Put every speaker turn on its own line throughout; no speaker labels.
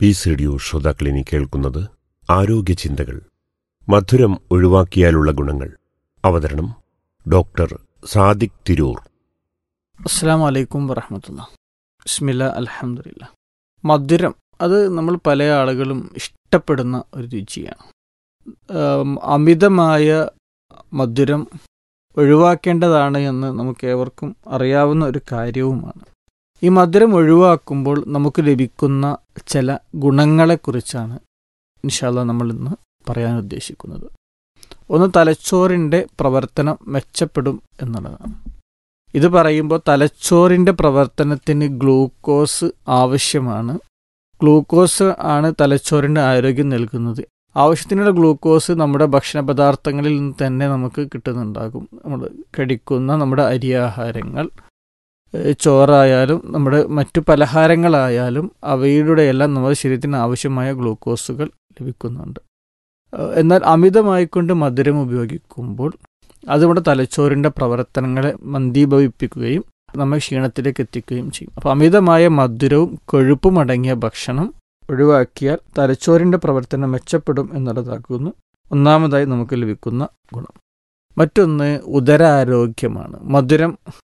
Piece radio ശ്രോതാക്കളിനി കേൾക്കുന്നത് ആരോഗ്യ ചിന്തകൾ മധുരം ഒഴിവാക്കിയാലുള്ള ഗുണങ്ങൾ അവതരണം ഡോക്ടർ സാദിഖ് തിരൂർ
അസ്സാം വലൈക്കും വറഹമത്തുള്ള ബിസ്മില്ല അലഹമില്ല മധുരം അത് നമ്മൾ പല ആളുകളും ഇഷ്ടപ്പെടുന്ന ഒരു രുചിയാണ് ആം, അമിതമായ മധുരം ഒഴിവാക്കേണ്ടതാണ് എന്ന് നമുക്ക് ഏവർക്കും അറിയാവുന്ന ഒരു കാര്യവുമാണ് ഈ മധുരം ഒഴിവാക്കുമ്പോൾ നമുക്ക് ലഭിക്കുന്ന ചില ഗുണങ്ങളെക്കുറിച്ചാണ് ഇൻഷാല്ല നമ്മൾ ഇന്ന് പറയാൻ ഉദ്ദേശിക്കുന്നത് ഒന്ന് തലച്ചോറിൻ്റെ പ്രവർത്തനം മെച്ചപ്പെടും എന്നുള്ളതാണ് ഇത് പറയുമ്പോൾ തലച്ചോറിൻ്റെ പ്രവർത്തനത്തിന് ഗ്ലൂക്കോസ് ആവശ്യമാണ് ഗ്ലൂക്കോസ് ആണ് തലച്ചോറിൻ്റെ ആരോഗ്യം നൽകുന്നത് ആവശ്യത്തിനുള്ള ഗ്ലൂക്കോസ് നമ്മുടെ ഭക്ഷണ പദാർത്ഥങ്ങളിൽ നിന്ന് തന്നെ നമുക്ക് കിട്ടുന്നുണ്ടാകും നമ്മൾ കഴിക്കുന്ന നമ്മുടെ അരിയാഹാരങ്ങൾ ഏഹ് ചോറായാലും നമ്മുടെ മറ്റു പലഹാരങ്ങളായാലും അവയുടെ എല്ലാം നമ്മുടെ ശരീരത്തിന് ആവശ്യമായ ഗ്ലൂക്കോസുകൾ ലഭിക്കുന്നുണ്ട് ഏഹ് എന്നാൽ അമിതമായിക്കൊണ്ട് മധുരം ഉപയോഗിക്കുമ്പോൾ അത് നമ്മുടെ തലച്ചോറിൻ്റെ പ്രവർത്തനങ്ങളെ മന്ദീഭവിപ്പിക്കുകയും നമ്മെ ക്ഷീണത്തിലേക്ക് എത്തിക്കുകയും ചെയ്യും അപ്പോൾ അമിതമായ മധുരവും കൊഴുപ്പും അടങ്ങിയ ഭക്ഷണം ഒഴിവാക്കിയാൽ തലച്ചോറിൻ്റെ പ്രവർത്തനം മെച്ചപ്പെടും എന്നുള്ളതാക്കുന്നു ഒന്നാമതായി നമുക്ക് ലഭിക്കുന്ന ഗുണം മറ്റൊന്ന് ഉദരാരോഗ്യമാണ് മധുരം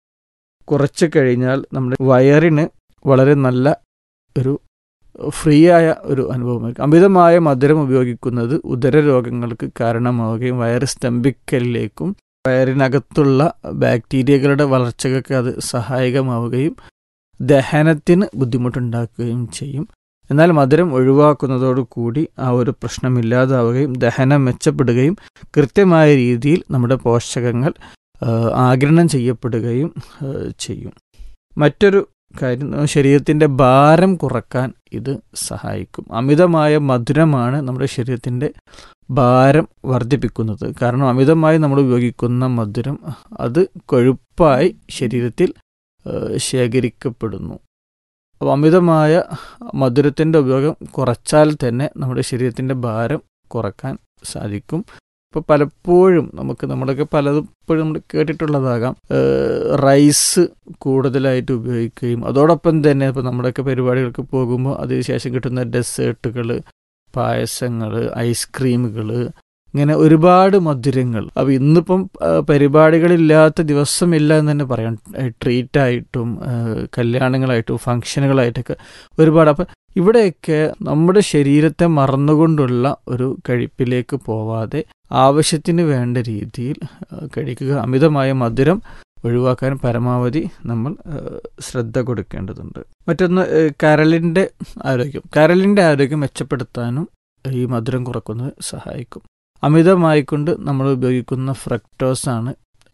കുറച്ച് കഴിഞ്ഞാൽ നമ്മുടെ വയറിന് വളരെ നല്ല ഒരു ഫ്രീ ആയ ഒരു അനുഭവമായിരിക്കും അമിതമായ മധുരം ഉപയോഗിക്കുന്നത് ഉദര രോഗങ്ങൾക്ക് കാരണമാവുകയും വയറ് സ്തംഭിക്കലിലേക്കും വയറിനകത്തുള്ള ബാക്ടീരിയകളുടെ വളർച്ചയ്ക്കൊക്കെ അത് സഹായകമാവുകയും ദഹനത്തിന് ബുദ്ധിമുട്ടുണ്ടാക്കുകയും ചെയ്യും എന്നാൽ മധുരം ഒഴിവാക്കുന്നതോടുകൂടി ആ ഒരു പ്രശ്നമില്ലാതാവുകയും ദഹനം മെച്ചപ്പെടുകയും കൃത്യമായ രീതിയിൽ നമ്മുടെ പോഷകങ്ങൾ ആ, ആഗിരണം ചെയ്യപ്പെടുകയും ആ, ചെയ്യും മറ്റൊരു കാര്യം ശരീരത്തിൻ്റെ ഭാരം കുറക്കാൻ ഇത് സഹായിക്കും അമിതമായ മധുരമാണ് നമ്മുടെ ശരീരത്തിൻ്റെ ഭാരം വർദ്ധിപ്പിക്കുന്നത് കാരണം അമിതമായി നമ്മൾ ഉപയോഗിക്കുന്ന മധുരം അത് കൊഴുപ്പായി ശരീരത്തിൽ ഏഹ്, ശേഖരിക്കപ്പെടുന്നു അപ്പോൾ അമിതമായ മധുരത്തിൻ്റെ ഉപയോഗം കുറച്ചാൽ തന്നെ നമ്മുടെ ശരീരത്തിൻ്റെ ഭാരം കുറക്കാൻ സാധിക്കും ഇപ്പോൾ പലപ്പോഴും നമുക്ക് നമ്മളൊക്കെ പലതും ഇപ്പോഴും നമ്മൾ കേട്ടിട്ടുള്ളതാകാം ഏഹ്, റൈസ് കൂടുതലായിട്ട് ഉപയോഗിക്കുകയും അതോടൊപ്പം തന്നെ ഇപ്പോൾ നമ്മുടെയൊക്കെ പരിപാടികൾക്ക് പോകുമ്പോൾ അതിനുശേഷം കിട്ടുന്ന ഡെസേർട്ടുകൾ പായസങ്ങൾ ഐസ്ക്രീമുകൾ ഇങ്ങനെ ഒരുപാട് മധുരങ്ങൾ അപ്പോൾ ഇന്നിപ്പം ആ, പരിപാടികളില്ലാത്ത ദിവസമില്ല എന്ന് തന്നെ പറയാം ട്രീറ്റായിട്ടും കല്യാണങ്ങളായിട്ടും ഫങ്ഷനുകളായിട്ടൊക്കെ ഒരുപാട് അപ്പം ഇവിടെയൊക്കെ നമ്മുടെ ശരീരത്തെ മറന്നുകൊണ്ടുള്ള ഒരു കഴിപ്പിലേക്ക് പോവാതെ ആവശ്യത്തിന് വേണ്ട രീതിയിൽ ആ, കഴിക്കുക അമിതമായ മധുരം ഒഴിവാക്കാൻ പരമാവധി നമ്മൾ ആ, ശ്രദ്ധ കൊടുക്കേണ്ടതുണ്ട് മറ്റൊന്ന് ഏ, കരളിൻ്റെ ആരോഗ്യം കരളിൻ്റെ ആരോഗ്യം മെച്ചപ്പെടുത്താനും ഈ മധുരം കുറക്കുന്നത് സഹായിക്കും അമിതമായിക്കൊണ്ട് നമ്മൾ ഉപയോഗിക്കുന്ന ഫ്രക്ടോസാണ്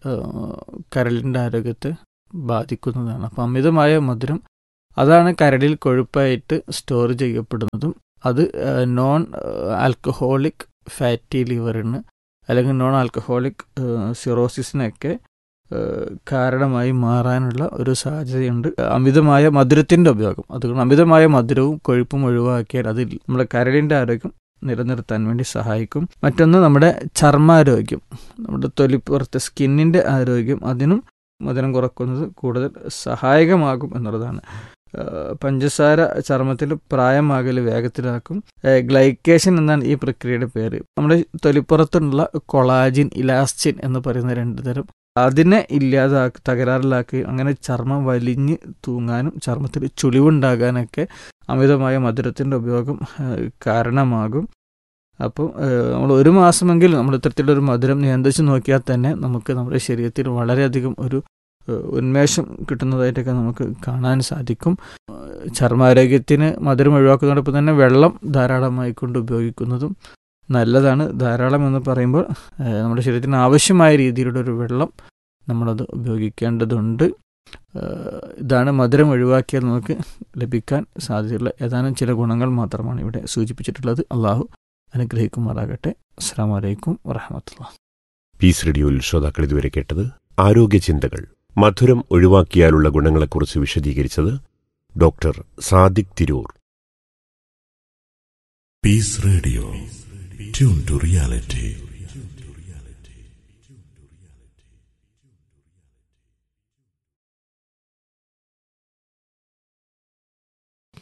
കരളിൻ്റെ ആരോഗ്യത്തെ ബാധിക്കുന്നതാണ് അപ്പോൾ അമിതമായ മധുരം അതാണ് കരളിൽ കൊഴുപ്പായിട്ട് സ്റ്റോർ ചെയ്യപ്പെടുന്നതും അത് നോൺ ആൽക്കഹോളിക് ഫാറ്റി ലിവറിന് അല്ലെങ്കിൽ നോൺ ആൽക്കഹോളിക് സിറോസിസിനൊക്കെ ഏഹ്, കാരണമായി മാറാനുള്ള ഒരു സാധ്യതയുണ്ട് അമിതമായ മധുരത്തിൻ്റെ ഉപയോഗം അതുകൊണ്ട് അമിതമായ മധുരവും കൊഴുപ്പും ഒഴിവാക്കിയാൽ അതിൽ നമ്മുടെ കരളിൻ്റെ ആരോഗ്യം നിലനിർത്താൻ വേണ്ടി സഹായിക്കും മറ്റൊന്ന് നമ്മുടെ ചർമ്മാരോഗ്യം നമ്മുടെ തൊലിപ്പുറത്തെ സ്കിന്നിൻ്റെ ആരോഗ്യം അതിനും മധുരം കുറക്കുന്നത് കൂടുതൽ സഹായകമാകും എന്നുള്ളതാണ് ഏഹ് പഞ്ചസാര ചർമ്മത്തിൽ പ്രായമാകൽ വേഗത്തിലാക്കും ഏഹ് ഗ്ലൈക്കേഷൻ എന്നാണ് ഈ പ്രക്രിയയുടെ പേര് നമ്മുടെ തൊലിപ്പുറത്തുള്ള കൊളാജിൻ ഇലാസ്റ്റിൻ എന്ന് പറയുന്ന രണ്ട് തരം അതിനെ ഇല്ലാതാക്കി തകരാറിലാക്കി അങ്ങനെ ചർമ്മം വലിഞ്ഞ് തൂങ്ങാനും ചർമ്മത്തിൽ ചുളിവുണ്ടാകാനൊക്കെ അമിതമായ മധുരത്തിൻ്റെ ഉപയോഗം ഏഹ് കാരണമാകും അപ്പോൾ നമ്മൾ ഒരു മാസമെങ്കിലും നമ്മൾ ഇത്തരത്തിലൊരു മധുരം നിയന്ത്രിച്ച് നോക്കിയാൽ തന്നെ നമുക്ക് നമ്മുടെ ശരീരത്തിൽ വളരെയധികം ഒരു ഏഹ് ഉന്മേഷം കിട്ടുന്നതായിട്ടൊക്കെ നമുക്ക് കാണാൻ സാധിക്കും ഏഹ് ചർമ്മാരോഗ്യത്തിന് മധുരം ഒഴിവാക്കുന്നതോടൊപ്പം തന്നെ വെള്ളം ധാരാളമായി കൊണ്ട് ഉപയോഗിക്കുന്നതും നല്ലതാണ് ധാരാളം എന്ന് പറയുമ്പോൾ ഏഹ് നമ്മുടെ ശരീരത്തിന് ആവശ്യമായ രീതിയിലുള്ള ഒരു വെള്ളം നമ്മളത് ഉപയോഗിക്കേണ്ടതുണ്ട് ഏഹ് ഇതാണ് മധുരം ഒഴിവാക്കിയാൽ നമുക്ക് ലഭിക്കാൻ സാധ്യതയുള്ള ഏതാനും ചില ഗുണങ്ങൾ മാത്രമാണ് ഇവിടെ സൂചിപ്പിച്ചിട്ടുള്ളത് അള്ളാഹു അനുഗ്രഹിക്കുമാറാകട്ടെ അസ്സാം വലൈക്കും വറഹമത്തുള്ള
പീസ് റേഡിയോയിൽ ശ്രോതാക്കൾ ഇതുവരെ കേട്ടത് ആരോഗ്യ ചിന്തകൾ മധുരം ഒഴിവാക്കിയാലുള്ള ഗുണങ്ങളെക്കുറിച്ച് വിശദീകരിച്ചത് doctor Sadiq Tirur
Peace Radio. Tune to reality.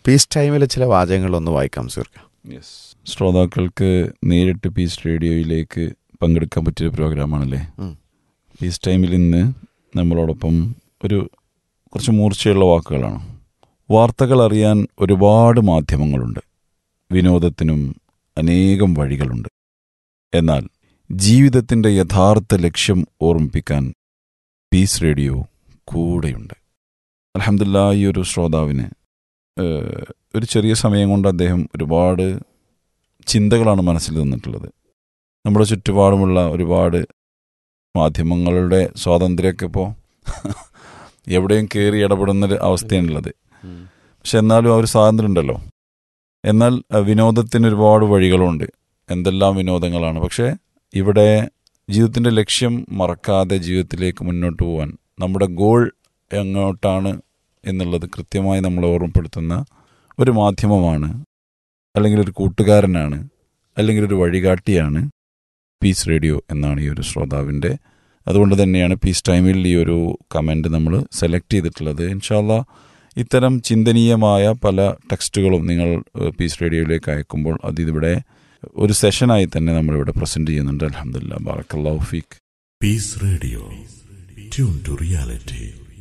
Peace ടൈമിലെ ചില വാചകങ്ങളൊന്ന് വായിക്കാം സുഹൃക്ക
യെസ് ശ്രോതാക്കൾക്ക് നേരിട്ട് പീസ് റേഡിയോയിലേക്ക് പങ്കെടുക്കാൻ പറ്റിയൊരു പ്രോഗ്രാമാണല്ലേ
ഉം.
പീസ് ടൈമിൽ ഇന്ന് നമ്മളോടൊപ്പം ഒരു കുറച്ച് മൂർച്ചയുള്ള വാക്കുകളാണ് വാർത്തകൾ അറിയാൻ ഒരുപാട് മാധ്യമങ്ങളുണ്ട് വിനോദത്തിനും അനേകം വഴികളുണ്ട് എന്നാൽ ജീവിതത്തിൻ്റെ യഥാർത്ഥ ലക്ഷ്യം ഓർമ്മിപ്പിക്കാൻ പീസ് റേഡിയോ കൂടെയുണ്ട് അലഹമില്ല ഈ ഒരു ശ്രോതാവിന് ഏഹ്, ഒരു ചെറിയ സമയം കൊണ്ട് അദ്ദേഹം ഒരുപാട് ചിന്തകളാണ് മനസ്സിൽ നിന്നിട്ടുള്ളത് നമ്മുടെ ചുറ്റുപാടുമുള്ള ഒരുപാട് മാധ്യമങ്ങളുടെ സ്വാതന്ത്ര്യമൊക്കെ ഇപ്പോൾ എവിടെയും കയറി ഇടപെടുന്ന ഒരു അവസ്ഥയാണുള്ളത് പക്ഷെ എന്നാലും ആ ഒരു സ്വാതന്ത്ര്യം ഉണ്ടല്ലോ എന്നാൽ അഹ്, വിനോദത്തിന് ഒരുപാട് വഴികളുണ്ട് എന്തെല്ലാം വിനോദങ്ങളാണ് പക്ഷേ ഇവിടെ ജീവിതത്തിൻ്റെ ലക്ഷ്യം മറക്കാതെ ജീവിതത്തിലേക്ക് മുന്നോട്ട് പോകാൻ നമ്മുടെ ഗോൾ എങ്ങോട്ടാണ് എന്നുള്ളത് കൃത്യമായി നമ്മൾ ഓർമ്മപ്പെടുത്തുന്ന ഒരു മാധ്യമമാണ് അല്ലെങ്കിൽ ഒരു കൂട്ടുകാരനാണ് അല്ലെങ്കിൽ ഒരു വഴികാട്ടിയാണ് പീസ് റേഡിയോ എന്നാണ് ഈ ഒരു ശ്രോതാവിൻ്റെ അതുകൊണ്ട് തന്നെയാണ് പീസ് ടൈമിൽ ഈ ഒരു കമൻറ്റ് നമ്മൾ സെലക്ട് ചെയ്തിട്ടുള്ളത് ഇൻഷാല്ല ഇത്തരം ചിന്തനീയമായ പല ടെക്സ്റ്റുകളും നിങ്ങൾ ഏഹ്, പീസ് റേഡിയോയിലേക്ക് അയക്കുമ്പോൾ അത് ഇതിവിടെ ഒരു സെഷനായി തന്നെ നമ്മളിവിടെ പ്രസൻറ്റ് ചെയ്യുന്നുണ്ട് അലഹമില്ല ബാറക്കല്ലാഹു ഫീക്ക്
Peace Radio. Tune to reality.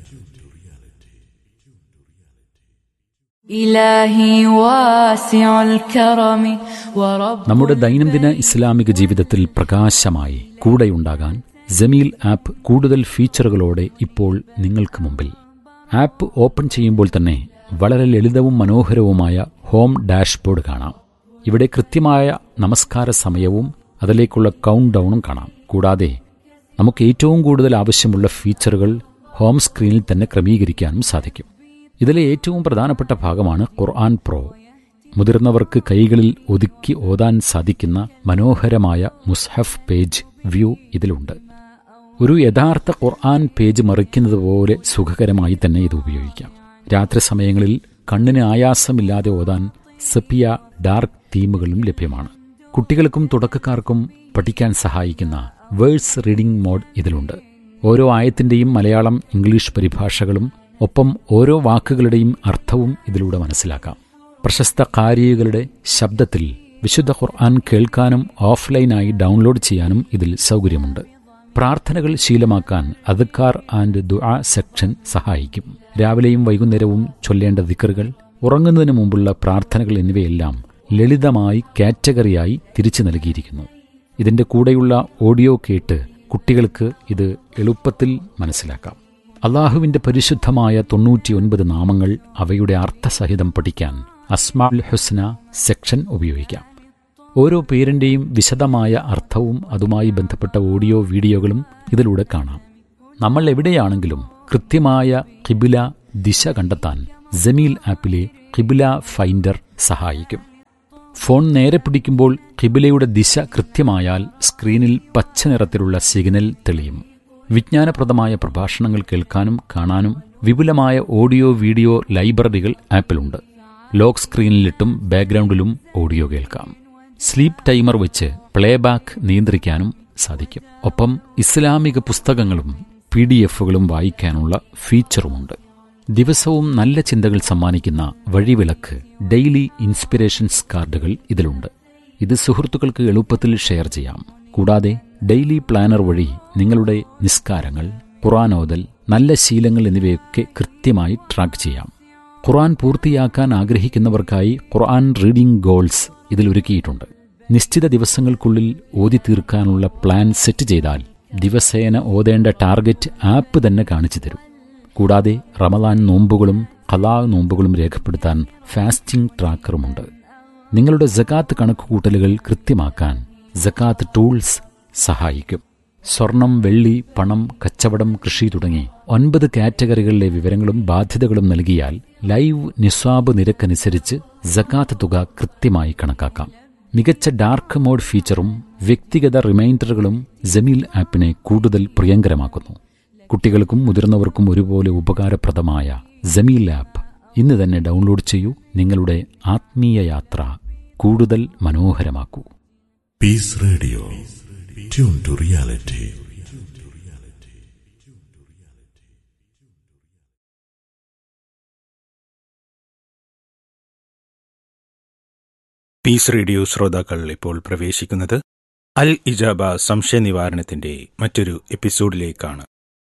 إلهي واسع الكرم ورب
നമ്മുടെ ദൈനംദിന ഇസ്ലാമിക ജീവിതത്തിൽ പ്രകാശമായി കൂടെയുണ്ടാകാൻ ജമീൽ ആപ്പ് കൂടുതൽ ഫീച്ചറുകളോടെ ഇപ്പോൾ നിങ്ങൾക്ക് മുമ്പിൽ ആപ്പ് ഓപ്പൺ ചെയ്യുമ്പോൾ തന്നെ വളരെ ലളിതവും മനോഹരവുമായ ഹോം ഡാഷ്ബോർഡ് കാണാം ഇവിടെ കൃത്യമായ നമസ്കാര സമയവും അതിലേക്കുള്ള കൗണ്ട് ഡൗണും കാണാം കൂടാതെ നമുക്ക് ഏറ്റവും കൂടുതൽ ആവശ്യമുള്ള ഫീച്ചറുകൾ ഹോം സ്ക്രീനിൽ തന്നെ ക്രമീകരിക്കാനും സാധിക്കും ഇതിലെ ഏറ്റവും പ്രധാനപ്പെട്ട ഭാഗമാണ് ഖുർആൻ പ്രോ മുതിർന്നവർക്ക് കൈകളിൽ ഒതുക്കി ഓതാൻ സാധിക്കുന്ന മനോഹരമായ മുസ്ഹഫ് പേജ് വ്യൂ ഇതിലുണ്ട് ഒരു യഥാർത്ഥ ഖുർആൻ പേജ് മറിക്കുന്നത് പോലെ സുഖകരമായി തന്നെ ഇത് ഉപയോഗിക്കാം രാത്രി സമയങ്ങളിൽ കണ്ണിന് ആയാസമില്ലാതെ ഓതാൻ സെപ്പിയ ഡാർക്ക് തീമുകളും ലഭ്യമാണ് കുട്ടികൾക്കും തുടക്കക്കാർക്കും പഠിക്കാൻ സഹായിക്കുന്ന വേഴ്സ് റീഡിംഗ് മോഡ് ഇതിലുണ്ട് ഓരോ ആയത്തിന്റെയും മലയാളം ഇംഗ്ലീഷ് പരിഭാഷകളും ഒപ്പം ഓരോ വാക്കുകളുടെയും അർത്ഥവും ഇതിലൂടെ മനസ്സിലാക്കാം പ്രശസ്ത കാരികളുടെ ശബ്ദത്തിൽ വിശുദ്ധ ഖുർആൻ കേൾക്കാനും ഓഫ്ലൈനായി ഡൗൺലോഡ് ചെയ്യാനും ഇതിൽ സൗകര്യമുണ്ട് പ്രാർത്ഥനകൾ ശീലമാക്കാൻ അദ്ക്കാർ ആൻഡ് ദുആ സെക്ഷൻ സഹായിക്കും രാവിലെയും വൈകുന്നേരവും ചൊല്ലേണ്ട ദിക്കറുകൾ ഉറങ്ങുന്നതിന് മുമ്പുള്ള പ്രാർത്ഥനകൾ എന്നിവയെല്ലാം ലളിതമായി കാറ്റഗറിയായി തിരിച്ചു നൽകിയിരിക്കുന്നു ഇതിന്റെ കൂടെയുള്ള ഓഡിയോ കേട്ട് കുട്ടികൾക്ക് ഇത് എളുപ്പത്തിൽ മനസ്സിലാക്കാം അള്ളാഹുവിന്റെ പരിശുദ്ധമായ തൊണ്ണൂറ്റിയൊൻപത് നാമങ്ങൾ അവയുടെ അർത്ഥസഹിതം പഠിക്കാൻ അസ്മാൽ ഹുസ്ന സെക്ഷൻ ഉപയോഗിക്കാം ഓരോ പേരിന്റെയും വിശദമായ അർത്ഥവും അതുമായി ബന്ധപ്പെട്ട ഓഡിയോ വീഡിയോകളും ഇതിലൂടെ കാണാം നമ്മൾ എവിടെയാണെങ്കിലും കൃത്യമായ കിബില ദിശ കണ്ടെത്താൻ ജമീൽ ആപ്പിലെ കിബില ഫൈൻഡർ സഹായിക്കും ഫോൺ നേരെ പിടിക്കുമ്പോൾ കിബിലയുടെ ദിശ കൃത്യമായാൽ സ്ക്രീനിൽ പച്ച നിറത്തിലുള്ള സിഗ്നൽ തെളിയും വിജ്ഞാനപ്രദമായ പ്രഭാഷണങ്ങൾ കേൾക്കാനും കാണാനും വിപുലമായ ഓഡിയോ വീഡിയോ ലൈബ്രറികൾ ആപ്പിലുണ്ട് ലോക്ക് സ്ക്രീനിലിട്ടും ബാക്ക്ഗ്രൗണ്ടിലും ഓഡിയോ കേൾക്കാം സ്ലീപ്പ് ടൈമർ വെച്ച് പ്ലേബാക്ക് നിയന്ത്രിക്കാനും സാധിക്കും ഒപ്പം ഇസ്ലാമിക പുസ്തകങ്ങളും പി ഡി എഫുകളും വായിക്കാനുള്ള ഫീച്ചറുമുണ്ട് ദിവസവും നല്ല ചിന്തകൾ സമ്മാനിക്കുന്ന വഴിവിളക്ക് ഡെയിലി ഇൻസ്പിറേഷൻസ് കാർഡുകൾ ഇതിലുണ്ട് ഇത് സുഹൃത്തുക്കൾക്ക് എളുപ്പത്തിൽ ഷെയർ ചെയ്യാം കൂടാതെ ഡെയിലി പ്ലാനർ വഴി നിങ്ങളുടെ നിസ്കാരങ്ങൾ ഖുറാനോദൽ നല്ല ശീലങ്ങൾ എന്നിവയൊക്കെ കൃത്യമായി ട്രാക്ക് ചെയ്യാം ഖുർആൻ പൂർത്തിയാക്കാൻ ആഗ്രഹിക്കുന്നവർക്കായി ഖുർആൻ റീഡിംഗ് ഗോൾസ് ഇതിൽ ഒരുക്കിയിട്ടുണ്ട് നിശ്ചിത ദിവസങ്ങൾക്കുള്ളിൽ ഓതി തീർക്കാനുള്ള പ്ലാൻ സെറ്റ് ചെയ്താൽ ദിവസേന ഓതേണ്ട ടാർഗറ്റ് ആപ്പ് തന്നെ കാണിച്ചു തരും കൂടാതെ റമദാൻ നോമ്പുകളും ഖലാ നോമ്പുകളും രേഖപ്പെടുത്താൻ ഫാസ്റ്റിംഗ് ട്രാക്കറുമുണ്ട് നിങ്ങളുടെ ജക്കാത്ത് കണക്കുകൂട്ടലുകൾ കൃത്യമാക്കാൻ ജക്കാത്ത് ടൂൾസ് സഹായിക്കും സ്വർണം വെള്ളി പണം കച്ചവടം കൃഷി തുടങ്ങി ഒൻപത് കാറ്റഗറികളിലെ വിവരങ്ങളും ബാധ്യതകളും നൽകിയാൽ ലൈവ് നിസ്വാബ് നിരക്കനുസരിച്ച് ജക്കാത്ത് തുക കൃത്യമായി കണക്കാക്കാം മികച്ച ഡാർക്ക് മോഡ് ഫീച്ചറും വ്യക്തിഗത റിമൈൻഡറുകളും ജമീൽ ആപ്പിനെ കൂടുതൽ പ്രിയങ്കരമാക്കുന്നു കുട്ടികൾക്കും മുതിർന്നവർക്കും ഒരുപോലെ ഉപകാരപ്രദമായ ജമീൽ ആപ്പ് ഇന്ന് തന്നെ ഡൗൺലോഡ് ചെയ്യൂ നിങ്ങളുടെ ആത്മീയ യാത്ര കൂടുതൽ മനോഹരമാക്കൂ
Peace Radio. Tune to reality.
Peace radio ശ്രോതാക്കൾ ഇപ്പോൾ പ്രവേശിക്കുന്നത് അൽ ഇജാബ സംശയ നിവാരണത്തിന്റെ മറ്റൊരു എപ്പിസോഡിലേക്കാണ്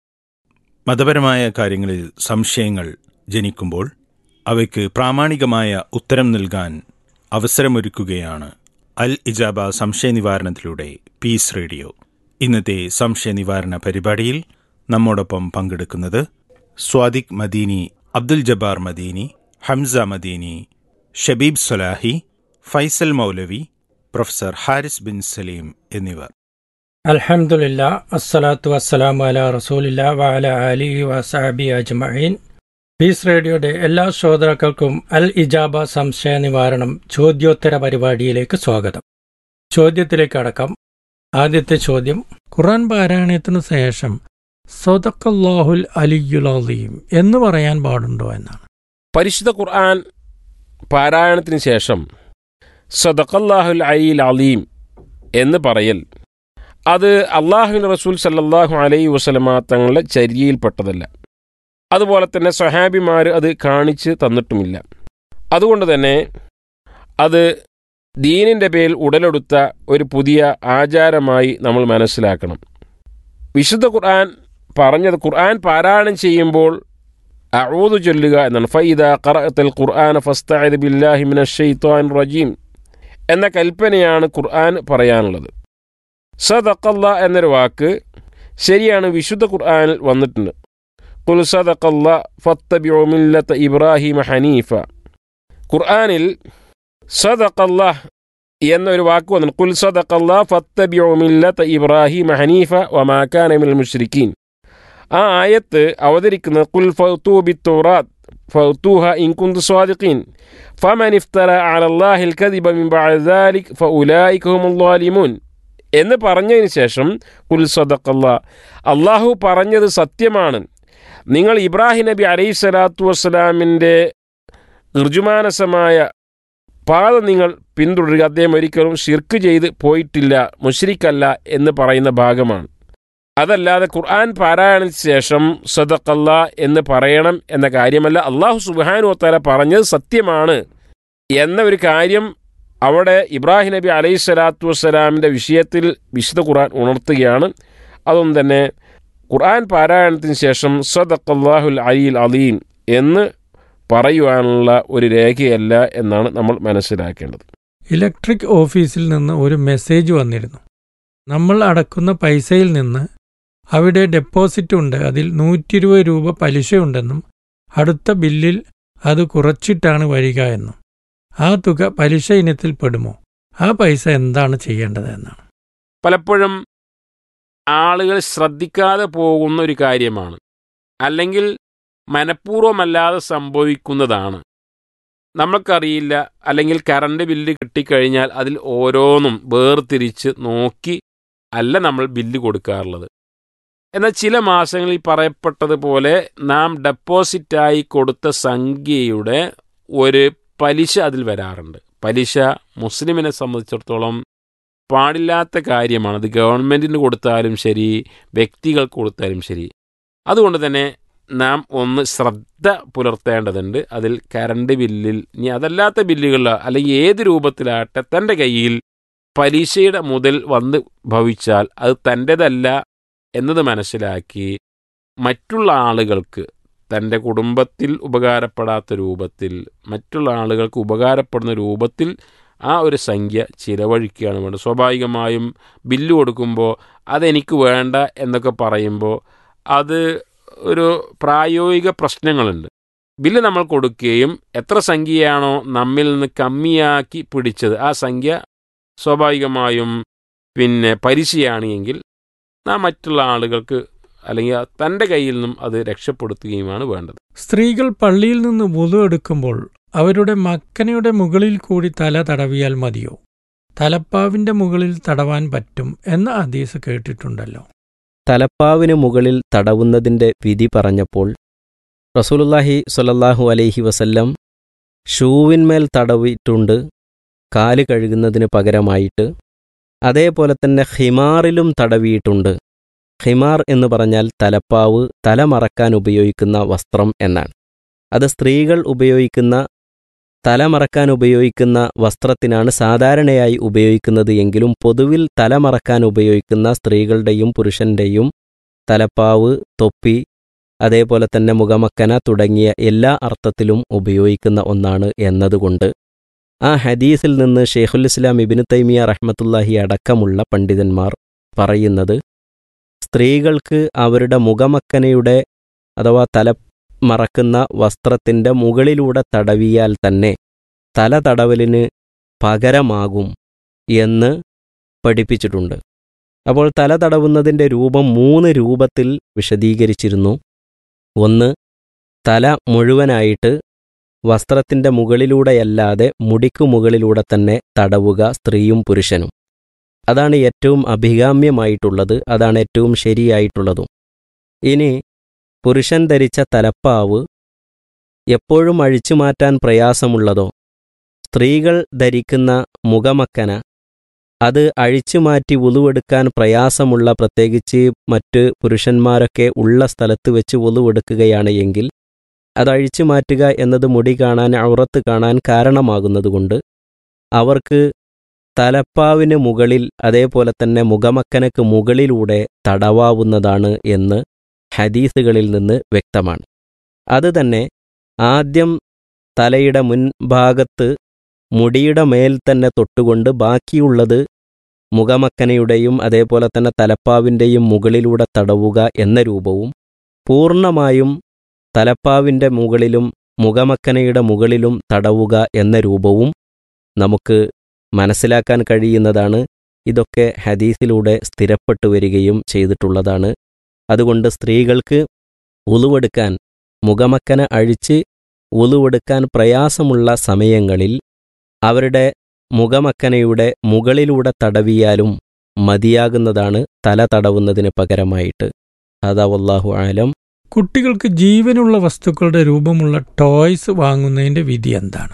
മതപരമായ കാര്യങ്ങളിൽ സംശയങ്ങൾ ജനിക്കുമ്പോൾ അവയ്ക്ക് പ്രാമാണികമായ ഉത്തരം നൽകാൻ അവസരമൊരുക്കുകയാണ് അൽ ഇജാബ സംശയ നിവാരണത്തിലൂടെ പീസ് റേഡിയോ ഇന്നത്തെ സംശയ നിവാരണ പരിപാടിയിൽ നമ്മോടൊപ്പം പങ്കെടുക്കുന്നത് സ്വാദിഖ് മദീനി അബ്ദുൽ ജബ്ബാർ മദീനി ഹംസ മദീനി ഷബീബ് സൊലാഹി ഫൈസൽ മൗലവി പ്രൊഫസർ ഹാരിസ് ബിൻ സലീം എന്നിവർ
അൽഹംദുലില്ല അസ്സലാത്തു വസ്സലാമു അല റസൂലില്ല വഅല അലിഹി വസഹബി അജ്മഈൻ പീസ് റേഡിയോയുടെ എല്ലാ ശ്രോതാക്കൾക്കും അൽ ഇജാബ സംശയ നിവാരണം ചോദ്യോത്തര പരിപാടിയിലേക്ക് സ്വാഗതം ചോദ്യത്തിലേക്ക് അടക്കം ആദ്യത്തെ ചോദ്യം ഖുർആൻ പാരായണത്തിന് ശേഷം സദക്കല്ലാഹുൽ അലിയുൽ അലീം എന്ന് പറയാൻ പാടുണ്ടോ എന്നാണ്
പരിശുദ്ധ ഖുർആൻ പാരായണത്തിന് ശേഷം സദഖല്ലാഹുൽ അലീൽ അലീം എന്ന് പറയൽ അത് അള്ളാഹുവിൻ റസൂൽ സല്ലല്ലാഹു അലൈഹി വസല്ലമ തങ്ങളുടെ ചര്യയിൽപ്പെട്ടതല്ല അതുപോലെ തന്നെ സ്വഹാബിമാർ അത് കാണിച്ച് തന്നിട്ടുമില്ല അതുകൊണ്ട് തന്നെ അത് ദീനിൻ്റെ പേരിൽ ഉടലെടുത്ത ഒരു പുതിയ ആചാരമായി നമ്മൾ മനസ്സിലാക്കണം വിശുദ്ധ ഖുർആൻ പറഞ്ഞത് ഖുർആൻ പാരായണം ചെയ്യുമ്പോൾ അഊദു ചൊല്ലുക എന്നാണ് ഫൈദ ഖറഅത്തൽ ഖുർആൻ ഫസ്തഇദ് ബില്ലാഹി മിനശ് ശൈത്വാനിർ റജീം എന്ന കൽപ്പനയാണ് ഖുർആൻ പറയാനുള്ളത് സദഖല്ല എന്നൊരു വാക്ക് ശരിയാണ് വിശുദ്ധ ഖുർആനിൽ വന്നിട്ടുണ്ട് ഖുൽ സദഖല്ല ഫത്തബിഉ മില്ലത ഇബ്രാഹിം ഹനീഫ ഖുർആനിൽ സദഖല്ല എന്നൊരു വാക്ക് വന്നു ഖുൽ സദഖല്ല ഫത്തബിഉ മില്ലത ഇബ്രാഹിം ഹനീഫ വമാ കാന മിനൽ മുശ്രിക്കീൻ ആ ആയത്ത് അവതരിക്കുന്നത് കുൽ ഫൗത്തു ബിത്തൗറാത്ത് ഫൗത്തൂഹ ഇൻ കുന്തു സ്വാദിഖീൻ ഫമൻ ഇഫ്തറ അലല്ലാഹിൽ കദിബ മിൻ ബഅദ് ദാലിക് ഫഉലൈക ഹുമുൽ ളാലിമൂൻ എന്ന് പറഞ്ഞതിന് ശേഷം കുൽ സദഖല്ല അള്ളാഹു പറഞ്ഞത് സത്യമാണ് നിങ്ങൾ ഇബ്രാഹിം നബി അലൈഹി സ്വലാത്തു വസ്സലാമിൻ്റെ ഋജുമാനസമായ പാത നിങ്ങൾ പിന്തുടരുക അദ്ദേഹം ഒരിക്കലും ഷിർക്ക് ചെയ്ത് പോയിട്ടില്ല മുഷ്രിക്കല്ല എന്ന് പറയുന്ന ഭാഗമാണ് അതല്ലാതെ ഖുർആൻ പാരായണത്തിന് ശേഷം സദഖല്ല എന്ന് പറയണം എന്ന കാര്യമല്ല അള്ളാഹു സുബാനു വത്താല പറഞ്ഞത് സത്യമാണ് എന്ന ഒരു കാര്യം അവിടെ ഇബ്രാഹിം നബി അലൈഹി സ്വലാത്തു വസ്സലാമിൻ്റെ വിഷയത്തിൽ വിശുദ്ധ ഖുർആൻ ഉണർത്തുകയാണ് അതൊന്നും തന്നെ ഖുർആൻ പാരായണത്തിന് ശേഷം സദഖല്ലാഹുൽ അലിൽ അലീം എന്ന് പറയുവാനുള്ള ഒരു രേഖയല്ല എന്നാണ് നമ്മൾ മനസ്സിലാക്കേണ്ടത്
ഇലക്ട്രിക് ഓഫീസിൽ നിന്ന് ഒരു മെസ്സേജ് വന്നിരുന്നു നമ്മൾ അടക്കുന്ന പൈസയിൽ നിന്ന് അവിടെ ഡെപ്പോസിറ്റ് ഉണ്ട് അതിൽ നൂറ്റി ഇരുപത് രൂപ പലിശയുണ്ടെന്നും അടുത്ത ബില്ലിൽ അത് കുറച്ചിട്ടാണ് വരിക എന്നും ആ തുക പലിശ ഇനത്തിൽ പെടുമോ ആ പൈസ എന്താണ് ചെയ്യേണ്ടത് എന്നാണ്
പലപ്പോഴും ആളുകൾ ശ്രദ്ധിക്കാതെ പോകുന്ന ഒരു കാര്യമാണ് അല്ലെങ്കിൽ മനഃപൂർവ്വമല്ലാതെ സംഭവിക്കുന്നതാണ് നമ്മൾക്കറിയില്ല അല്ലെങ്കിൽ കറണ്ട് ബില്ല് കിട്ടിക്കഴിഞ്ഞാൽ അതിൽ ഓരോന്നും വേർതിരിച്ച് നോക്കി അല്ല നമ്മൾ ബില്ല് കൊടുക്കാറുള്ളത് എന്നാൽ ചില മാസങ്ങളിൽ പറയപ്പെട്ടതുപോലെ നാം ഡെപ്പോസിറ്റായി കൊടുത്ത സംഖ്യയുടെ ഒരു പലിശ അതിൽ വരാറുണ്ട് പലിശ മുസ്ലിമിനെ സംബന്ധിച്ചിടത്തോളം പാടില്ലാത്ത കാര്യമാണ് അത് ഗവൺമെൻറ്റിന് കൊടുത്താലും ശരി വ്യക്തികൾക്ക് കൊടുത്താലും ശരി അതുകൊണ്ട് തന്നെ നാം ഒന്ന് ശ്രദ്ധ പുലർത്തേണ്ടതുണ്ട് അതിൽ കറണ്ട് ബില്ലിൽ ഇനി അതല്ലാത്ത ബില്ലുകളിലോ അല്ലെങ്കിൽ ഏത് രൂപത്തിലാട്ടെ തൻ്റെ കയ്യിൽ പലിശയുടെ മുതൽ വന്ന് ഭവിച്ചാൽ അത് തൻ്റെതല്ല എന്നത് മനസ്സിലാക്കി മറ്റുള്ള ആളുകൾക്ക് തൻ്റെ കുടുംബത്തിൽ ഉപകാരപ്പെടാത്ത രൂപത്തിൽ മറ്റുള്ള ആളുകൾക്ക് ഉപകാരപ്പെടുന്ന രൂപത്തിൽ ആ ഒരു സംഖ്യ ചിലവഴിക്കുകയാണ് വേണ്ടത് സ്വാഭാവികമായും ബില്ല് കൊടുക്കുമ്പോൾ അതെനിക്ക് വേണ്ട എന്നൊക്കെ പറയുമ്പോൾ അത് ഒരു പ്രായോഗിക പ്രശ്നങ്ങളുണ്ട് ബില്ല് നമ്മൾ കൊടുക്കുകയും എത്ര സംഖ്യയാണോ നമ്മിൽ നിന്ന് കമ്മിയാക്കി പിടിച്ചത് ആ സംഖ്യ സ്വാഭാവികമായും പിന്നെ പലിശയാണ് എങ്കിൽ നാം മറ്റുള്ള ആളുകൾക്ക് അല്ലെങ്കിൽ തൻ്റെ കയ്യിൽ നിന്നും അത് രക്ഷപ്പെടുത്തുകയുമാണ് വേണ്ടത്
സ്ത്രീകൾ പള്ളിയിൽ നിന്ന് വുതു എടുക്കുമ്പോൾ അവരുടെ മക്കനയുടെ മുകളിൽ കൂടി തല തടവിയാൽ മതിയോ തലപ്പാവിന്റെ മുകളിൽ തടവാൻ പറ്റും എന്ന ഹദീസ് കേട്ടിട്ടുണ്ടല്ലോ
തലപ്പാവിന് മുകളിൽ തടവുന്നതിന്റെ വിധി പറഞ്ഞപ്പോൾ റസൂലുല്ലാഹി സ്വല്ലല്ലാഹു അലൈഹി വസല്ലം ഷൂവിന്മേൽ തടവിയിട്ടുണ്ട് കാല് കഴുകുന്നതിന് പകരമായിട്ട് അതേപോലെ തന്നെ ഹിമാറിലും തടവിയിട്ടുണ്ട് ഹിമാർ എന്ന് പറഞ്ഞാൽ തലപ്പാവ് തല മറക്കാൻ ഉപയോഗിക്കുന്ന വസ്ത്രം എന്നാണ് അത് സ്ത്രീകൾ ഉപയോഗിക്കുന്ന തലമറക്കാൻ ഉപയോഗിക്കുന്ന വസ്ത്രത്തിനാണ് സാധാരണയായി ഉപയോഗിക്കുന്നത് എങ്കിലും പൊതുവിൽ തലമറക്കാൻ ഉപയോഗിക്കുന്ന സ്ത്രീകളുടെയും പുരുഷന്റെയും തലപ്പാവ് തൊപ്പി അതേപോലെ തന്നെ മുഖമക്കന തുടങ്ങിയ എല്ലാ അർത്ഥത്തിലും ഉപയോഗിക്കുന്ന ഒന്നാണ് എന്നതുകൊണ്ട് ആ ഹദീസിൽ നിന്ന് ഷെയ്ഖുൽ ഇസ്ലാം ഇബിന് തൈമിയ റഹ്മത്തുല്ലാഹി അടക്കമുള്ള പണ്ഡിതന്മാർ പറയുന്നത് സ്ത്രീകൾക്ക് അവരുടെ മുഖമക്കനയുടെ അഥവാ തല മറക്കുന്ന വസ്ത്രത്തിൻ്റെ മുകളിലൂടെ തടവിയാൽ തന്നെ തല തടവലിന് പകരമാകും എന്ന് പഠിപ്പിച്ചിട്ടുണ്ട് അപ്പോൾ തല തടവുന്നതിൻ്റെ രൂപം മൂന്ന് രൂപത്തിൽ വിശദീകരിച്ചിരുന്നു ഒന്ന് തല മുഴുവനായിട്ട് വസ്ത്രത്തിൻ്റെ മുകളിലൂടെയല്ലാതെ മുടിക്കു മുകളിലൂടെ തന്നെ തടവുക സ്ത്രീയും പുരുഷനും അതാണ് ഏറ്റവും അഭികാമ്യമായിട്ടുള്ളത് അതാണ് ഏറ്റവും ശരിയായിട്ടുള്ളതും ഇനി പുരുഷൻ ധരിച്ച തലപ്പാവ് എപ്പോഴും അഴിച്ചു മാറ്റാൻ പ്രയാസമുള്ളതോ സ്ത്രീകൾ ധരിക്കുന്ന മുഖമക്കന അത് അഴിച്ചുമാറ്റി ഉളുവെടുക്കാൻ പ്രയാസമുള്ള പ്രത്യേകിച്ച് മറ്റ് പുരുഷന്മാരൊക്കെ ഉള്ള സ്ഥലത്ത് വെച്ച് ഉളുവെടുക്കുകയാണ് എങ്കിൽ അത് അഴിച്ചു മാറ്റുക എന്നത് മുടി കാണാൻ ഔറത്ത് കാണാൻ കാരണമാകുന്നതുകൊണ്ട് അവർക്ക് തലപ്പാവിന് മുകളിൽ അതേപോലെ തന്നെ മുഖമക്കനക്ക് മുകളിലൂടെ തടവാവുന്നതാണ് എന്ന് ഹദീസുകളിൽ നിന്ന് വ്യക്തമാണ് അത് തന്നെ ആദ്യം തലയുടെ മുൻഭാഗത്ത് മുടിയുടെ മേൽ തന്നെ തൊട്ടുകൊണ്ട് ബാക്കിയുള്ളത് മുഖമക്കനയുടെയും അതേപോലെ തന്നെ തലപ്പാവിൻ്റെയും മുകളിലൂടെ തടവുക എന്ന രൂപവും പൂർണ്ണമായും തലപ്പാവിൻ്റെ മുകളിലും മുഖമക്കനയുടെ മുകളിലും തടവുക എന്ന രൂപവും നമുക്ക് മനസ്സിലാക്കാൻ കഴിയുന്നതാണ് ഇതൊക്കെ ഹദീസിലൂടെ സ്ഥിരപ്പെട്ടു വരികയും ചെയ്തിട്ടുള്ളതാണ് അതുകൊണ്ട് സ്ത്രീകൾക്ക് ഉളുവെടുക്കാൻ മുഖമക്കന അഴിച്ച് ഉളുവെടുക്കാൻ പ്രയാസമുള്ള സമയങ്ങളിൽ അവരുടെ മുഖമക്കനയുടെ മുകളിലൂടെ തടവിയാലും മതിയാകുന്നതാണ് തല തടവുന്നതിന് പകരമായിട്ട് അതാ വല്ലാഹു ആലം
കുട്ടികൾക്ക് ജീവനുള്ള വസ്തുക്കളുടെ രൂപമുള്ള ടോയ്സ് വാങ്ങുന്നതിന്റെ വിധി എന്താണ്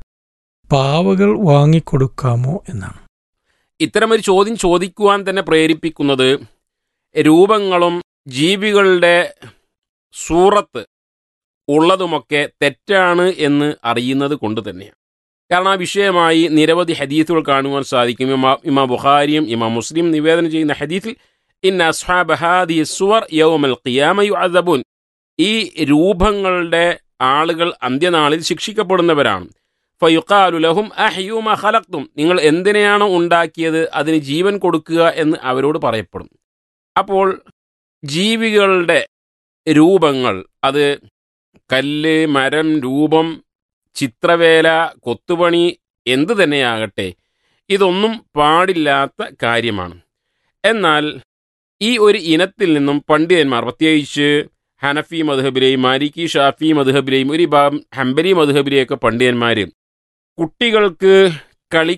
പാവകൾ വാങ്ങിക്കൊടുക്കാമോ എന്നാണ്
ഇത്തരമൊരു ചോദ്യം ചോദിക്കുവാൻ തന്നെ പ്രേരിപ്പിക്കുന്നത് രൂപങ്ങളും ജീവികളുടെ സൂറത്ത് ഉള്ളതുമൊക്കെ തെറ്റാണ് എന്ന് അറിയുന്നത് കൊണ്ട് തന്നെയാണ് കാരണം ആ വിഷയമായി നിരവധി ഹദീസുകൾ കാണുവാൻ സാധിക്കും ഇമാ ഇമാ ബുഖാരിയും ഇമാ മുസ്ലിം നിവേദനം ചെയ്യുന്ന ഹദീസിൽ ഇൻ അസ്ഹാബ് ഹാദി സുവർ യൗമൽ ഖിയാമയു അദബുൻ ഈ രൂപങ്ങളുടെ ആളുകൾ അന്ത്യനാളിൽ ശിക്ഷിക്കപ്പെടുന്നവരാണ് ഫയുഖാലു ലഹും അഹ്യൂമ ഖലക്തും നിങ്ങൾ എന്തിനെയാണോ ഉണ്ടാക്കിയത് അതിന് ജീവൻ കൊടുക്കുക എന്ന് അവരോട് പറയപ്പെടും അപ്പോൾ ജീവികളുടെ രൂപങ്ങൾ അത് കല്ല് മരം രൂപം ചിത്രവേല കൊത്തുപണി എന്തു തന്നെയാകട്ടെ ഇതൊന്നും പാടില്ലാത്ത കാര്യമാണ് എന്നാൽ ഈ ഒരു ഇനത്തിൽ നിന്നും പണ്ഡിതന്മാർ പ്രത്യേകിച്ച് ഹനഫി മധുഹബിലെയും മാലിക്കി ഷാഫി മധുഹബിലെയും ഒരു ഭാഗം ഹംബലി മധുഹബിലെയൊക്കെ പണ്ഡിതന്മാർ കുട്ടികൾക്ക് കളി